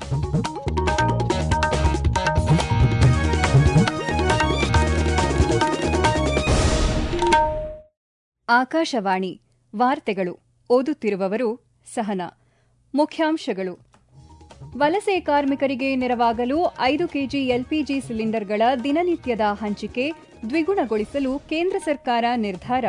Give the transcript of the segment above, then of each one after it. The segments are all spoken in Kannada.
ಆಕಾಶವಾಣಿ ವಾರ್ತೆಗಳು ಓದುತ್ತಿರುವವರು ಸಹನ ಮುಖ್ಯಾಂಶಗಳು ವಲಸೆ ಕಾರ್ಮಿಕರಿಗೆ ನೆರವಾಗಲು ಐದು ಕೆಜಿ ಎಲ್ಪಿಜಿ ಸಿಲಿಂಡರ್ಗಳ ದಿನನಿತ್ಯದ ಹಂಚಿಕೆ ದ್ವಿಗುಣಗೊಳಿಸಲು ಕೇಂದ್ರ ಸರ್ಕಾರ ನಿರ್ಧಾರ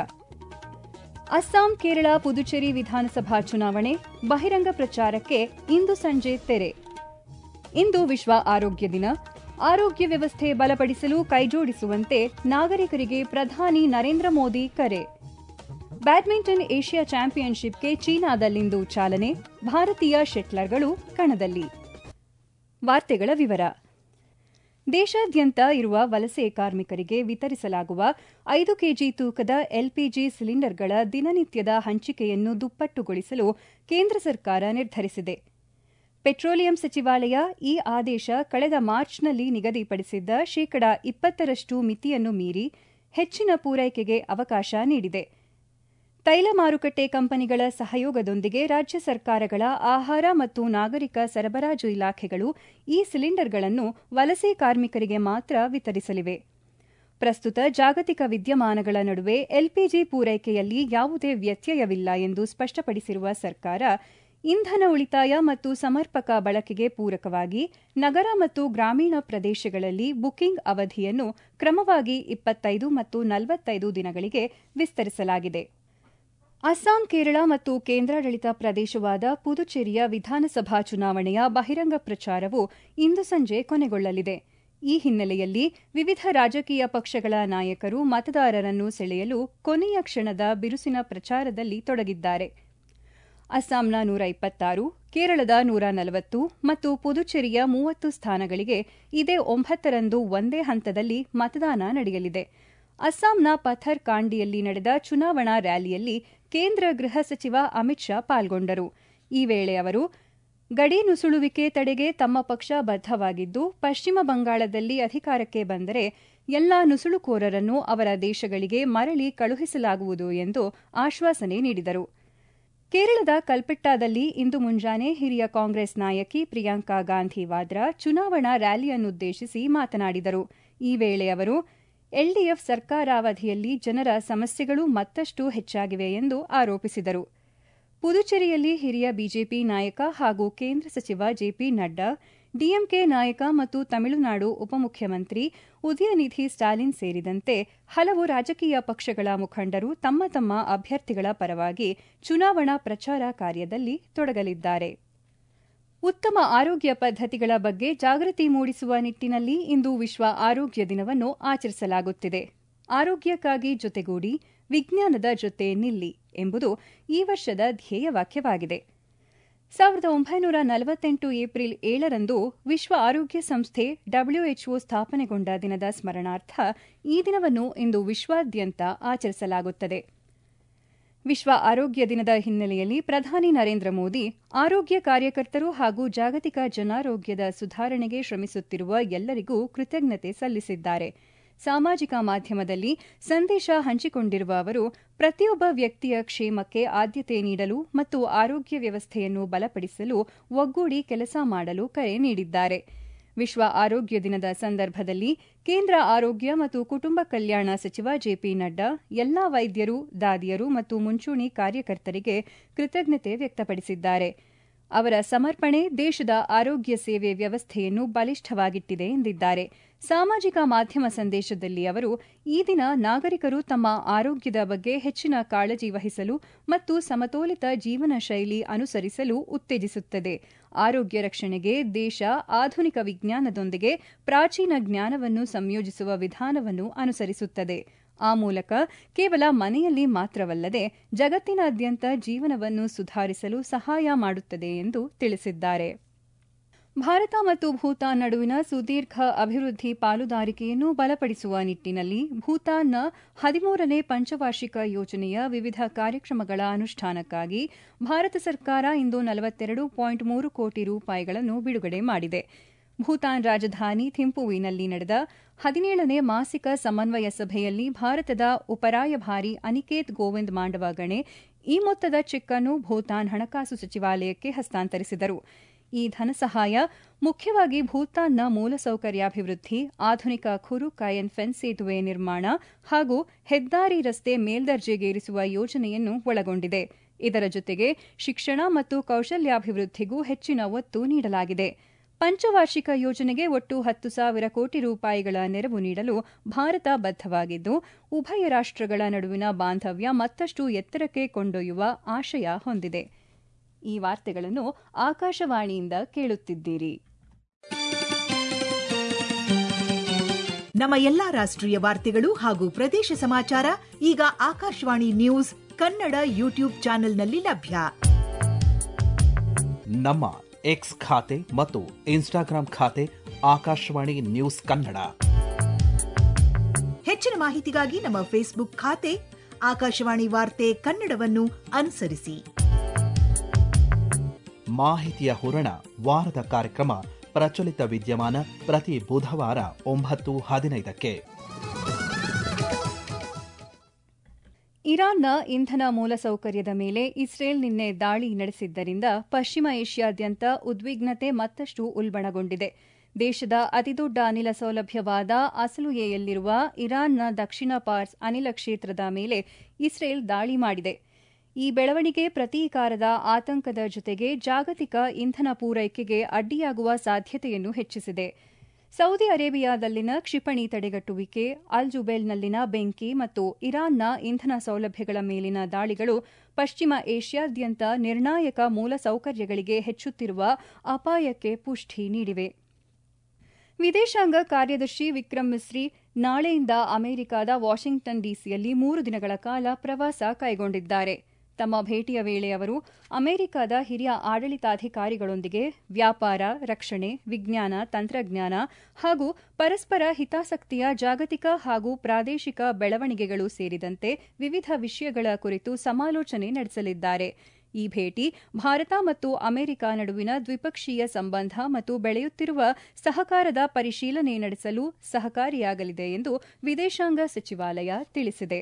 ಅಸ್ಸಾಂ ಕೇರಳ ಪುದುಚೇರಿ ವಿಧಾನಸಭಾ ಚುನಾವಣೆ ಬಹಿರಂಗ ಪ್ರಚಾರಕ್ಕೆ ಇಂದು ಸಂಜೆ ತೆರೆ ಇಂದು ವಿಶ್ವ ಆರೋಗ್ಯ ದಿನ ಆರೋಗ್ಯ ವ್ಯವಸ್ಥೆ ಬಲಪಡಿಸಲು ಕೈಜೋಡಿಸುವಂತೆ ನಾಗರಿಕರಿಗೆ ಪ್ರಧಾನಿ ನರೇಂದ್ರ ಮೋದಿ ಕರೆ ಬ್ಯಾಡ್ಮಿಂಟನ್ ಏಷ್ಯಾ ಚಾಂಪಿಯನ್ಶಿಪ್ಗೆ ಚೀನಾದಲ್ಲಿಂದು ಚಾಲನೆ ಭಾರತೀಯ ಶೆಟ್ಲರ್ಗಳು ಕಣದಲ್ಲಿ ವಾರ್ತೆಗಳ ವಿವರ ದೇಶಾದ್ಯಂತ ಇರುವ ವಲಸೆ ಕಾರ್ಮಿಕರಿಗೆ ವಿತರಿಸಲಾಗುವ ಐದು ಕೆಜಿ ತೂಕದ ಎಲ್ಪಿಜಿ ಸಿಲಿಂಡರ್ಗಳ ದಿನನಿತ್ಯದ ಹಂಚಿಕೆಯನ್ನು ದುಪ್ಪಟ್ಟುಗೊಳಿಸಲು ಕೇಂದ್ರ ಸರ್ಕಾರ ನಿರ್ಧರಿಸಿದೆ ಪೆಟ್ರೋಲಿಯಂ ಸಚಿವಾಲಯ ಈ ಆದೇಶ ಕಳೆದ ಮಾರ್ಚ್ನಲ್ಲಿ ನಿಗದಿಪಡಿಸಿದ್ದ ಶೇಕಡಾ ಇಪ್ಪತ್ತರಷ್ಟು ಮಿತಿಯನ್ನು ಮೀರಿ ಹೆಚ್ಚಿನ ಪೂರೈಕೆಗೆ ಅವಕಾಶ ನೀಡಿದೆ ತೈಲ ಮಾರುಕಟ್ಟೆ ಕಂಪನಿಗಳ ಸಹಯೋಗದೊಂದಿಗೆ ರಾಜ್ಯ ಸರ್ಕಾರಗಳ ಆಹಾರ ಮತ್ತು ನಾಗರಿಕ ಸರಬರಾಜು ಇಲಾಖೆಗಳು ಈ ಸಿಲಿಂಡರ್ಗಳನ್ನು ವಲಸೆ ಕಾರ್ಮಿಕರಿಗೆ ಮಾತ್ರ ವಿತರಿಸಲಿವೆ ಪ್ರಸ್ತುತ ಜಾಗತಿಕ ವಿದ್ಯಮಾನಗಳ ನಡುವೆ ಎಲ್ಪಿಜಿ ಪೂರೈಕೆಯಲ್ಲಿ ಯಾವುದೇ ವ್ಯತ್ಯಯವಿಲ್ಲ ಎಂದು ಸ್ಪಷ್ಟಪಡಿಸಿರುವ ಸರ್ಕಾರ ಇಂಧನ ಉಳಿತಾಯ ಮತ್ತು ಸಮರ್ಪಕ ಬಳಕೆಗೆ ಪೂರಕವಾಗಿ ನಗರ ಮತ್ತು ಗ್ರಾಮೀಣ ಪ್ರದೇಶಗಳಲ್ಲಿ ಬುಕಿಂಗ್ ಅವಧಿಯನ್ನು ಕ್ರಮವಾಗಿ ಇಪ್ಪತ್ತೈದು ಮತ್ತು ನಲವತ್ತೈದು ದಿನಗಳಿಗೆ ವಿಸ್ತರಿಸಲಾಗಿದೆ ಅಸ್ಸಾಂ ಕೇರಳ ಮತ್ತು ಕೇಂದ್ರಾಡಳಿತ ಪ್ರದೇಶವಾದ ಪುದುಚೇರಿಯ ವಿಧಾನಸಭಾ ಚುನಾವಣೆಯ ಬಹಿರಂಗ ಪ್ರಚಾರವು ಇಂದು ಸಂಜೆ ಕೊನೆಗೊಳ್ಳಲಿದೆ ಈ ಹಿನ್ನೆಲೆಯಲ್ಲಿ ವಿವಿಧ ರಾಜಕೀಯ ಪಕ್ಷಗಳ ನಾಯಕರು ಮತದಾರರನ್ನು ಸೆಳೆಯಲು ಕೊನೆಯ ಕ್ಷಣದ ಬಿರುಸಿನ ಪ್ರಚಾರದಲ್ಲಿ ತೊಡಗಿದ್ದಾರೆ ಅಸ್ಸಾಂನ ನೂರ ಇಪ್ಪತ್ತಾರು ಕೇರಳದ ನೂರ ನಲವತ್ತು ಮತ್ತು ಪುದುಚೇರಿಯ ಮೂವತ್ತು ಸ್ಥಾನಗಳಿಗೆ ಇದೇ ಒಂಬತ್ತರಂದು ಒಂದೇ ಹಂತದಲ್ಲಿ ಮತದಾನ ನಡೆಯಲಿದೆ ಅಸ್ಸಾಂನ ಪಥರ್ ಕಾಂಡಿಯಲ್ಲಿ ನಡೆದ ಚುನಾವಣಾ ರ್ಯಾಲಿಯಲ್ಲಿ ಕೇಂದ್ರ ಗೃಹ ಸಚಿವ ಅಮಿತ್ ಶಾ ಪಾಲ್ಗೊಂಡರು ಈ ವೇಳೆ ಅವರು ಗಡಿ ನುಸುಳುವಿಕೆ ತಡೆಗೆ ತಮ್ಮ ಪಕ್ಷ ಬದ್ದವಾಗಿದ್ದು ಪಶ್ಚಿಮ ಬಂಗಾಳದಲ್ಲಿ ಅಧಿಕಾರಕ್ಕೆ ಬಂದರೆ ಎಲ್ಲಾ ನುಸುಳುಕೋರರನ್ನು ಅವರ ದೇಶಗಳಿಗೆ ಮರಳಿ ಕಳುಹಿಸಲಾಗುವುದು ಎಂದು ಆಶ್ವಾಸನೆ ನೀಡಿದರು ಕೇರಳದ ಕಲ್ಪೆಟ್ಟಾದಲ್ಲಿ ಇಂದು ಮುಂಜಾನೆ ಹಿರಿಯ ಕಾಂಗ್ರೆಸ್ ನಾಯಕಿ ಪ್ರಿಯಾಂಕಾ ಗಾಂಧಿ ವಾದ್ರಾ ಚುನಾವಣಾ ರ್ಯಾಲಿಯನ್ನುದ್ದೇಶಿಸಿ ಮಾತನಾಡಿದರು ಈ ವೇಳೆ ಅವರು ಎಲ್ಡಿಎಫ್ ಸರ್ಕಾರಾವಧಿಯಲ್ಲಿ ಜನರ ಸಮಸ್ಯೆಗಳು ಮತ್ತಷ್ಟು ಹೆಚ್ಚಾಗಿವೆ ಎಂದು ಆರೋಪಿಸಿದರು ಪುದುಚೇರಿಯಲ್ಲಿ ಹಿರಿಯ ಬಿಜೆಪಿ ನಾಯಕ ಹಾಗೂ ಕೇಂದ್ರ ಸಚಿವ ಜೆಪಿ ನಡ್ಡಾ ಡಿಎಂಕೆ ನಾಯಕ ಮತ್ತು ತಮಿಳುನಾಡು ಉಪಮುಖ್ಯಮಂತ್ರಿ ಉದಯನಿಧಿ ಸ್ಟಾಲಿನ್ ಸೇರಿದಂತೆ ಹಲವು ರಾಜಕೀಯ ಪಕ್ಷಗಳ ಮುಖಂಡರು ತಮ್ಮ ತಮ್ಮ ಅಭ್ಯರ್ಥಿಗಳ ಪರವಾಗಿ ಚುನಾವಣಾ ಪ್ರಚಾರ ಕಾರ್ಯದಲ್ಲಿ ತೊಡಗಲಿದ್ದಾರೆ ಉತ್ತಮ ಆರೋಗ್ಯ ಪದ್ಧತಿಗಳ ಬಗ್ಗೆ ಜಾಗೃತಿ ಮೂಡಿಸುವ ನಿಟ್ಟಿನಲ್ಲಿ ಇಂದು ವಿಶ್ವ ಆರೋಗ್ಯ ದಿನವನ್ನು ಆಚರಿಸಲಾಗುತ್ತಿದೆ ಆರೋಗ್ಯಕ್ಕಾಗಿ ಜೊತೆಗೂಡಿ ವಿಜ್ಞಾನದ ಜೊತೆ ನಿಲ್ಲಿ ಎಂಬುದು ಈ ವರ್ಷದ ಧ್ಯೇಯವಾಕ್ಯವಾಗಿದೆ ಸಾವಿರದ ಒಂಬೈನೂರ ನಲವತ್ತೆಂಟು ಏಪ್ರಿಲ್ ಏಳರಂದು ವಿಶ್ವ ಆರೋಗ್ಯ ಸಂಸ್ಥೆ ಡಬ್ಲ್ಯೂಎಚ್ಒ ಸ್ಥಾಪನೆಗೊಂಡ ದಿನದ ಸ್ಮರಣಾರ್ಥ ಈ ದಿನವನ್ನು ಇಂದು ವಿಶ್ವಾದ್ಯಂತ ಆಚರಿಸಲಾಗುತ್ತದೆ ವಿಶ್ವ ಆರೋಗ್ಯ ದಿನದ ಹಿನ್ನೆಲೆಯಲ್ಲಿ ಪ್ರಧಾನಿ ನರೇಂದ್ರ ಮೋದಿ ಆರೋಗ್ಯ ಕಾರ್ಯಕರ್ತರು ಹಾಗೂ ಜಾಗತಿಕ ಜನಾರೋಗ್ಯದ ಸುಧಾರಣೆಗೆ ಶ್ರಮಿಸುತ್ತಿರುವ ಎಲ್ಲರಿಗೂ ಕೃತಜ್ಞತೆ ಸಲ್ಲಿಸಿದ್ದಾರೆ ಸಾಮಾಜಿಕ ಮಾಧ್ಯಮದಲ್ಲಿ ಸಂದೇಶ ಹಂಚಿಕೊಂಡಿರುವ ಅವರು ಪ್ರತಿಯೊಬ್ಬ ವ್ಯಕ್ತಿಯ ಕ್ಷೇಮಕ್ಕೆ ಆದ್ಯತೆ ನೀಡಲು ಮತ್ತು ಆರೋಗ್ಯ ವ್ಯವಸ್ಥೆಯನ್ನು ಬಲಪಡಿಸಲು ಒಗ್ಗೂಡಿ ಕೆಲಸ ಮಾಡಲು ಕರೆ ನೀಡಿದ್ದಾರೆ ವಿಶ್ವ ಆರೋಗ್ಯ ದಿನದ ಸಂದರ್ಭದಲ್ಲಿ ಕೇಂದ್ರ ಆರೋಗ್ಯ ಮತ್ತು ಕುಟುಂಬ ಕಲ್ಯಾಣ ಸಚಿವ ಜೆಪಿ ನಡ್ಡಾ ಎಲ್ಲಾ ವೈದ್ಯರು ದಾದಿಯರು ಮತ್ತು ಮುಂಚೂಣಿ ಕಾರ್ಯಕರ್ತರಿಗೆ ಕೃತಜ್ಞತೆ ವ್ಯಕ್ತಪಡಿಸಿದ್ದಾರೆ ಅವರ ಸಮರ್ಪಣೆ ದೇಶದ ಆರೋಗ್ಯ ಸೇವೆ ವ್ಯವಸ್ಥೆಯನ್ನು ಬಲಿಷ್ಠವಾಗಿಟ್ಟಿದೆ ಎಂದಿದ್ದಾರೆ ಸಾಮಾಜಿಕ ಮಾಧ್ಯಮ ಸಂದೇಶದಲ್ಲಿ ಅವರು ಈ ದಿನ ನಾಗರಿಕರು ತಮ್ಮ ಆರೋಗ್ಯದ ಬಗ್ಗೆ ಹೆಚ್ಚಿನ ಕಾಳಜಿ ವಹಿಸಲು ಮತ್ತು ಸಮತೋಲಿತ ಜೀವನ ಶೈಲಿ ಅನುಸರಿಸಲು ಉತ್ತೇಜಿಸುತ್ತದೆ ಆರೋಗ್ಯ ರಕ್ಷಣೆಗೆ ದೇಶ ಆಧುನಿಕ ವಿಜ್ಞಾನದೊಂದಿಗೆ ಪ್ರಾಚೀನ ಜ್ಞಾನವನ್ನು ಸಂಯೋಜಿಸುವ ವಿಧಾನವನ್ನು ಅನುಸರಿಸುತ್ತದೆ ಆ ಮೂಲಕ ಕೇವಲ ಮನೆಯಲ್ಲಿ ಮಾತ್ರವಲ್ಲದೆ ಜಗತ್ತಿನಾದ್ಯಂತ ಜೀವನವನ್ನು ಸುಧಾರಿಸಲು ಸಹಾಯ ಮಾಡುತ್ತದೆ ಎಂದು ತಿಳಿಸಿದ್ದಾರೆ ಭಾರತ ಮತ್ತು ಭೂತಾನ್ ನಡುವಿನ ಸುದೀರ್ಘ ಅಭಿವೃದ್ಧಿ ಪಾಲುದಾರಿಕೆಯನ್ನು ಬಲಪಡಿಸುವ ನಿಟ್ಟಿನಲ್ಲಿ ಭೂತಾನ್ನ ಹದಿಮೂರನೇ ಪಂಚವಾರ್ಷಿಕ ಯೋಜನೆಯ ವಿವಿಧ ಕಾರ್ಯಕ್ರಮಗಳ ಅನುಷ್ಠಾನಕ್ಕಾಗಿ ಭಾರತ ಸರ್ಕಾರ ಇಂದು ನಲವತ್ತೆರಡು ಪಾಯಿಂಟ್ ಮೂರು ಕೋಟಿ ರೂಪಾಯಿಗಳನ್ನು ಬಿಡುಗಡೆ ಮಾಡಿದೆ ಭೂತಾನ್ ರಾಜಧಾನಿ ಥಿಂಪುವಿನಲ್ಲಿ ನಡೆದ ಹದಿನೇಳನೇ ಮಾಸಿಕ ಸಮನ್ವಯ ಸಭೆಯಲ್ಲಿ ಭಾರತದ ಉಪರಾಯಭಾರಿ ಅನಿಕೇತ್ ಗೋವಿಂದ್ ಮಾಂಡವ ಗಣೆ ಈ ಮೊತ್ತದ ಚೆಕ್ ಅನ್ನು ಭೂತಾನ್ ಹಣಕಾಸು ಸಚಿವಾಲಯಕ್ಕೆ ಹಸ್ತಾಂತರಿಸಿದರು ಈ ಧನಸಹಾಯ ಮುಖ್ಯವಾಗಿ ಭೂತಾನ್ನ ಮೂಲಸೌಕರ್ಯಾಭಿವೃದ್ಧಿ ಆಧುನಿಕ ಖುರು ಕಾಯನ್ ಫೆನ್ಸ್ ಸೇತುವೆ ನಿರ್ಮಾಣ ಹಾಗೂ ಹೆದ್ದಾರಿ ರಸ್ತೆ ಮೇಲ್ದರ್ಜೆಗೇರಿಸುವ ಯೋಜನೆಯನ್ನು ಒಳಗೊಂಡಿದೆ ಇದರ ಜೊತೆಗೆ ಶಿಕ್ಷಣ ಮತ್ತು ಕೌಶಲ್ಯಾಭಿವೃದ್ಧಿಗೂ ಹೆಚ್ಚಿನ ಒತ್ತು ನೀಡಲಾಗಿದೆ ಪಂಚವಾರ್ಷಿಕ ಯೋಜನೆಗೆ ಒಟ್ಟು ಹತ್ತು ಸಾವಿರ ಕೋಟಿ ರೂಪಾಯಿಗಳ ನೆರವು ನೀಡಲು ಭಾರತ ಬದ್ದವಾಗಿದ್ದು ಉಭಯ ರಾಷ್ಟಗಳ ನಡುವಿನ ಬಾಂಧವ್ಯ ಮತ್ತಷ್ಟು ಎತ್ತರಕ್ಕೆ ಕೊಂಡೊಯ್ಯುವ ಆಶಯ ಹೊಂದಿದೆ ಈ ವಾರ್ತೆಗಳನ್ನು ಆಕಾಶವಾಣಿಯಿಂದ ಕೇಳುತ್ತಿದ್ದೀರಿ ನಮ್ಮ ಎಲ್ಲಾ ರಾಷ್ಟ್ರೀಯ ವಾರ್ತೆಗಳು ಹಾಗೂ ಪ್ರದೇಶ ಸಮಾಚಾರ ಈಗ ಆಕಾಶವಾಣಿ ನ್ಯೂಸ್ ಕನ್ನಡ ಯೂಟ್ಯೂಬ್ ಚಾನೆಲ್ನಲ್ಲಿ ಲಭ್ಯ ನಮ್ಮ ಎಕ್ಸ್ ಖಾತೆ ಮತ್ತು ಇನ್ಸ್ಟಾಗ್ರಾಂ ಖಾತೆ ಆಕಾಶವಾಣಿ ನ್ಯೂಸ್ ಕನ್ನಡ ಹೆಚ್ಚಿನ ಮಾಹಿತಿಗಾಗಿ ನಮ್ಮ ಫೇಸ್ಬುಕ್ ಖಾತೆ ಆಕಾಶವಾಣಿ ವಾರ್ತೆ ಕನ್ನಡವನ್ನು ಅನುಸರಿಸಿ ಮಾಹಿತಿಯ ಹೂರಣ ವಾರದ ಕಾರ್ಯಕ್ರಮ ಪ್ರಚಲಿತ ವಿದ್ಯಮಾನ ಪ್ರತಿ ಬುಧವಾರ ಒಂಬತ್ತು ಹದಿನೈದಕ್ಕೆ ಇರಾನ್ನ ಇಂಧನ ಮೂಲಸೌಕರ್ಯದ ಮೇಲೆ ಇಸ್ರೇಲ್ ನಿನ್ನೆ ದಾಳಿ ನಡೆಸಿದ್ದರಿಂದ ಪಶ್ಚಿಮ ಏಷ್ಯಾದ್ಯಂತ ಉದ್ವಿಗ್ನತೆ ಮತ್ತಷ್ಟು ಉಲ್ಬಣಗೊಂಡಿದೆ ದೇಶದ ಅತಿದೊಡ್ಡ ಅನಿಲ ಸೌಲಭ್ಯವಾದ ಅಸಲುಯೆಯಲ್ಲಿರುವ ಇರಾನ್ನ ದಕ್ಷಿಣ ಪಾರ್ಸ್ ಅನಿಲ ಕ್ಷೇತ್ರದ ಮೇಲೆ ಇಸ್ರೇಲ್ ದಾಳಿ ಮಾಡಿದೆ ಈ ಬೆಳವಣಿಗೆ ಪ್ರತೀಕಾರದ ಆತಂಕದ ಜೊತೆಗೆ ಜಾಗತಿಕ ಇಂಧನ ಪೂರೈಕೆಗೆ ಅಡ್ಡಿಯಾಗುವ ಸಾಧ್ಯತೆಯನ್ನು ಹೆಚ್ಚಿಸಿದೆ ಸೌದಿ ಅರೇಬಿಯಾದಲ್ಲಿನ ಕ್ಷಿಪಣಿ ತಡೆಗಟ್ಟುವಿಕೆ ಅಲ್ ಜುಬೇಲ್ನಲ್ಲಿನ ಬೆಂಕಿ ಮತ್ತು ಇರಾನ್ನ ಇಂಧನ ಸೌಲಭ್ಯಗಳ ಮೇಲಿನ ದಾಳಿಗಳು ಪಶ್ಚಿಮ ಏಷ್ಯಾದ್ಯಂತ ನಿರ್ಣಾಯಕ ಮೂಲಸೌಕರ್ಯಗಳಿಗೆ ಹೆಚ್ಚುತ್ತಿರುವ ಅಪಾಯಕ್ಕೆ ಪುಷ್ಟಿ ನೀಡಿವೆ ವಿದೇಶಾಂಗ ಕಾರ್ಯದರ್ಶಿ ವಿಕ್ರಮ್ ಮಿಸ್ರಿ ನಾಳೆಯಿಂದ ಅಮೆರಿಕದ ವಾಷಿಂಗ್ಟನ್ ಡಿಸಿಯಲ್ಲಿ ಮೂರು ದಿನಗಳ ಕಾಲ ಪ್ರವಾಸ ಕೈಗೊಂಡಿದ್ದಾರೆ ತಮ್ಮ ಭೇಟಿಯ ವೇಳೆ ಅವರು ಅಮೆರಿಕದ ಹಿರಿಯ ಆಡಳಿತಾಧಿಕಾರಿಗಳೊಂದಿಗೆ ವ್ಯಾಪಾರ ರಕ್ಷಣೆ ವಿಜ್ಞಾನ ತಂತ್ರಜ್ಞಾನ ಹಾಗೂ ಪರಸ್ಪರ ಹಿತಾಸಕ್ತಿಯ ಜಾಗತಿಕ ಹಾಗೂ ಪ್ರಾದೇಶಿಕ ಬೆಳವಣಿಗೆಗಳು ಸೇರಿದಂತೆ ವಿವಿಧ ವಿಷಯಗಳ ಕುರಿತು ಸಮಾಲೋಚನೆ ನಡೆಸಲಿದ್ದಾರೆ ಈ ಭೇಟಿ ಭಾರತ ಮತ್ತು ಅಮೆರಿಕ ನಡುವಿನ ದ್ವಿಪಕ್ಷೀಯ ಸಂಬಂಧ ಮತ್ತು ಬೆಳೆಯುತ್ತಿರುವ ಸಹಕಾರದ ಪರಿಶೀಲನೆ ನಡೆಸಲು ಸಹಕಾರಿಯಾಗಲಿದೆ ಎಂದು ವಿದೇಶಾಂಗ ಸಚಿವಾಲಯ ತಿಳಿಸಿದೆ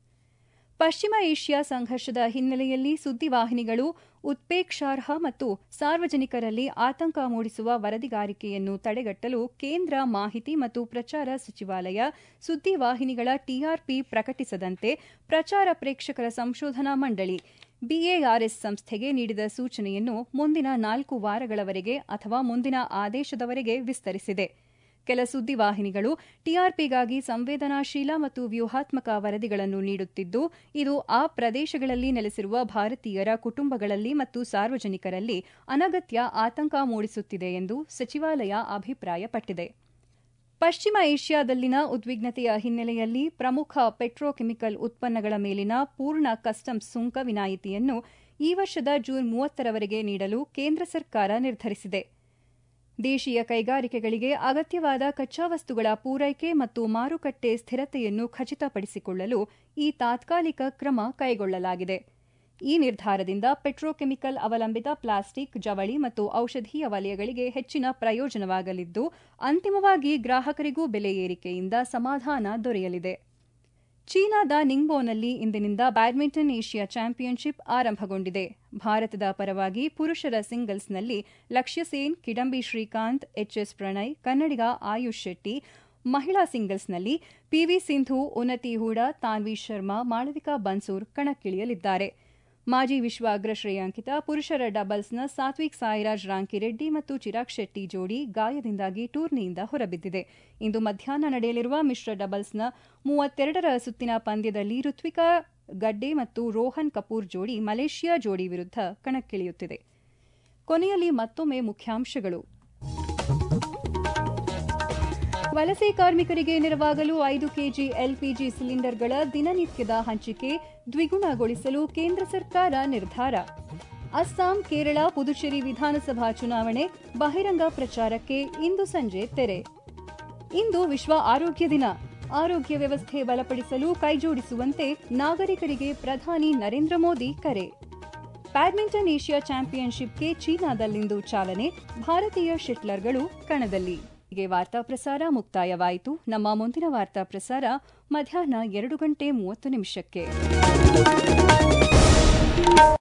ಪಶ್ಚಿಮ ಏಷ್ಯಾ ಸಂಘರ್ಷದ ಹಿನ್ನೆಲೆಯಲ್ಲಿ ಸುದ್ದಿವಾಹಿನಿಗಳು ಉತ್ಪೇಕ್ಷಾರ್ಹ ಮತ್ತು ಸಾರ್ವಜನಿಕರಲ್ಲಿ ಆತಂಕ ಮೂಡಿಸುವ ವರದಿಗಾರಿಕೆಯನ್ನು ತಡೆಗಟ್ಟಲು ಕೇಂದ್ರ ಮಾಹಿತಿ ಮತ್ತು ಪ್ರಚಾರ ಸಚಿವಾಲಯ ಸುದ್ದಿವಾಹಿನಿಗಳ ಟಿಆರ್ಪಿ ಪ್ರಕಟಿಸದಂತೆ ಪ್ರಚಾರ ಪ್ರೇಕ್ಷಕರ ಸಂಶೋಧನಾ ಮಂಡಳಿ ಬಿಎಆರ್ಎಸ್ ಸಂಸ್ಥೆಗೆ ನೀಡಿದ ಸೂಚನೆಯನ್ನು ಮುಂದಿನ ನಾಲ್ಕು ವಾರಗಳವರೆಗೆ ಅಥವಾ ಮುಂದಿನ ಆದೇಶದವರೆಗೆ ವಿಸ್ತರಿಸಿದೆ ಕೆಲ ಸುದ್ದಿವಾಹಿನಿಗಳು ಟಿಆರ್ಪಿಗಾಗಿ ಸಂವೇದನಾಶೀಲ ಮತ್ತು ವ್ಯೂಹಾತ್ಮಕ ವರದಿಗಳನ್ನು ನೀಡುತ್ತಿದ್ದು ಇದು ಆ ಪ್ರದೇಶಗಳಲ್ಲಿ ನೆಲೆಸಿರುವ ಭಾರತೀಯರ ಕುಟುಂಬಗಳಲ್ಲಿ ಮತ್ತು ಸಾರ್ವಜನಿಕರಲ್ಲಿ ಅನಗತ್ಯ ಆತಂಕ ಮೂಡಿಸುತ್ತಿದೆ ಎಂದು ಸಚಿವಾಲಯ ಅಭಿಪ್ರಾಯಪಟ್ಟಿದೆ ಪಶ್ಚಿಮ ಏಷ್ಯಾದಲ್ಲಿನ ಉದ್ವಿಗ್ನತೆಯ ಹಿನ್ನೆಲೆಯಲ್ಲಿ ಪ್ರಮುಖ ಪೆಟ್ರೋಕೆಮಿಕಲ್ ಉತ್ಪನ್ನಗಳ ಮೇಲಿನ ಪೂರ್ಣ ಕಸ್ಟಮ್ಸ್ ಸುಂಕ ವಿನಾಯಿತಿಯನ್ನು ಈ ವರ್ಷದ ಜೂನ್ ಮೂವತ್ತರವರೆಗೆ ನೀಡಲು ಕೇಂದ್ರ ಸರ್ಕಾರ ನಿರ್ಧರಿಸಿದೆ ದೇಶೀಯ ಕೈಗಾರಿಕೆಗಳಿಗೆ ಅಗತ್ಯವಾದ ಕಚ್ಚಾ ವಸ್ತುಗಳ ಪೂರೈಕೆ ಮತ್ತು ಮಾರುಕಟ್ಟೆ ಸ್ಥಿರತೆಯನ್ನು ಖಚಿತಪಡಿಸಿಕೊಳ್ಳಲು ಈ ತಾತ್ಕಾಲಿಕ ಕ್ರಮ ಕೈಗೊಳ್ಳಲಾಗಿದೆ ಈ ನಿರ್ಧಾರದಿಂದ ಪೆಟ್ರೋಕೆಮಿಕಲ್ ಅವಲಂಬಿತ ಪ್ಲಾಸ್ಟಿಕ್ ಜವಳಿ ಮತ್ತು ಔಷಧೀಯ ವಲಯಗಳಿಗೆ ಹೆಚ್ಚಿನ ಪ್ರಯೋಜನವಾಗಲಿದ್ದು ಅಂತಿಮವಾಗಿ ಗ್ರಾಹಕರಿಗೂ ಬೆಲೆ ಏರಿಕೆಯಿಂದ ಸಮಾಧಾನ ದೊರೆಯಲಿದೆ ಚೀನಾದ ನಿಂಗ್ಬೋನಲ್ಲಿ ಇಂದಿನಿಂದ ಬ್ಯಾಡ್ಮಿಂಟನ್ ಏಷ್ಯಾ ಚಾಂಪಿಯನ್ಶಿಪ್ ಆರಂಭಗೊಂಡಿದೆ ಭಾರತದ ಪರವಾಗಿ ಪುರುಷರ ಸಿಂಗಲ್ಸ್ನಲ್ಲಿ ಲಕ್ಷ್ಯ ಸೇನ್ ಕಿಡಂಬಿ ಶ್ರೀಕಾಂತ್ ಎಚ್ಎಸ್ ಪ್ರಣಯ್ ಕನ್ನಡಿಗ ಆಯುಷ್ ಶೆಟ್ಟಿ ಮಹಿಳಾ ಸಿಂಗಲ್ಸ್ನಲ್ಲಿ ಪಿವಿ ಸಿಂಧು ಉನ್ನತಿ ಹೂಡಾ ತಾನ್ವಿ ಶರ್ಮಾ ಮಾಳವಿಕಾ ಬನ್ಸೂರ್ ಕಣಕ್ಕಿಳಿಯಲಿದ್ದಾರೆ ಮಾಜಿ ವಿಶ್ವ ಅಗ್ರ ಶ್ರೇಯಾಂಕಿತ ಪುರುಷರ ಡಬಲ್ಸ್ನ ಸಾತ್ವಿಕ್ ಸಾಯಿರಾಜ್ ರಾಂಕಿರೆಡ್ಡಿ ಮತ್ತು ಚಿರಾಗ್ ಶೆಟ್ಟಿ ಜೋಡಿ ಗಾಯದಿಂದಾಗಿ ಟೂರ್ನಿಯಿಂದ ಹೊರಬಿದ್ದಿದೆ ಇಂದು ಮಧ್ಯಾಹ್ನ ನಡೆಯಲಿರುವ ಮಿಶ್ರ ಡಬಲ್ಸ್ನ ಮೂವತ್ತೆರಡರ ಸುತ್ತಿನ ಪಂದ್ಯದಲ್ಲಿ ಋತ್ವಿಕಾ ಗಡ್ಡೆ ಮತ್ತು ರೋಹನ್ ಕಪೂರ್ ಜೋಡಿ ಮಲೇಷ್ಯಾ ಜೋಡಿ ವಿರುದ್ಧ ಕಣಕ್ಕಿಳಿಯುತ್ತಿದೆ ಕೊನೆಯಲ್ಲಿ ಮತ್ತೊಮ್ಮೆ ಮುಖ್ಯಾಂಶಗಳು ವಲಸೆ ಕಾರ್ಮಿಕರಿಗೆ ನೆರವಾಗಲು ಐದು ಕೆಜಿ ಎಲ್ಪಿಜಿ ಸಿಲಿಂಡರ್ಗಳ ದಿನನಿತ್ಯದ ಹಂಚಿಕೆ ದ್ವಿಗುಣಗೊಳಿಸಲು ಕೇಂದ್ರ ಸರ್ಕಾರ ನಿರ್ಧಾರ ಅಸ್ಸಾಂ ಕೇರಳ ಪುದುಚೇರಿ ವಿಧಾನಸಭಾ ಚುನಾವಣೆ ಬಹಿರಂಗ ಪ್ರಚಾರಕ್ಕೆ ಇಂದು ಸಂಜೆ ತೆರೆ ಇಂದು ವಿಶ್ವ ಆರೋಗ್ಯ ದಿನ ಆರೋಗ್ಯ ವ್ಯವಸ್ಥೆ ಬಲಪಡಿಸಲು ಕೈಜೋಡಿಸುವಂತೆ ನಾಗರಿಕರಿಗೆ ಪ್ರಧಾನಿ ನರೇಂದ್ರ ಮೋದಿ ಕರೆ ಬ್ಯಾಡ್ಮಿಂಟನ್ ಏಷ್ಯಾ ಚಾಂಪಿಯನ್ಶಿಪ್ಗೆ ಚೀನಾದಲ್ಲಿಂದು ಚಾಲನೆ ಭಾರತೀಯ ಶೆಟ್ಲರ್ಗಳು ಕಣದಲ್ಲಿ ಹೀಗೆ ವಾರ್ತಾ ಪ್ರಸಾರ ಮುಕ್ತಾಯವಾಯಿತು ನಮ್ಮ ಮುಂದಿನ ವಾರ್ತಾ ಪ್ರಸಾರ ಮಧ್ಯಾಹ್ನ ಎರಡು ಗಂಟೆ ಮೂವತ್ತು ನಿಮಿಷಕ್ಕೆ